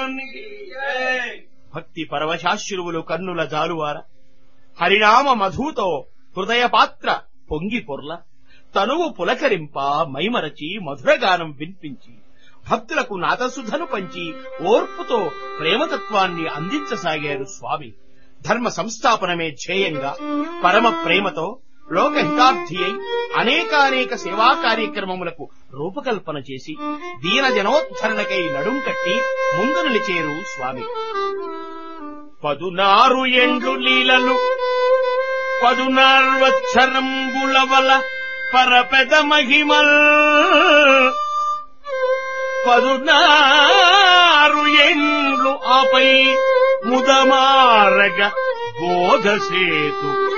స్వామికి భక్తి పరవశాశ్రువులు కన్నుల జాలువార హరినామ మధుతో హృదయ పాత్ర పొంగి పొర్ల తనువు పులకరింప మైమరచి మధురగానం వినిపించి భక్తులకు నాదసుధను పంచి ఓర్పుతో ప్రేమతత్వాన్ని అందించసాగారు స్వామి ధర్మ సంస్థాపనమే ధ్యేయంగా పరమ ప్రేమతో లోకహితార్థి అయి అనేకానేక సేవా కార్యక్రమములకు రూపకల్పన చేసి దీన జనోద్ధరణకై నడుం కట్టి ముందు నిలిచేరు స్వామి పదునారు ఎండు లీలలు పదునార్వచ్చరంబులవల పరపెద మహిమల్ పదునారు ఎండ్లు ఆపై ముదమారగ బోధసేతు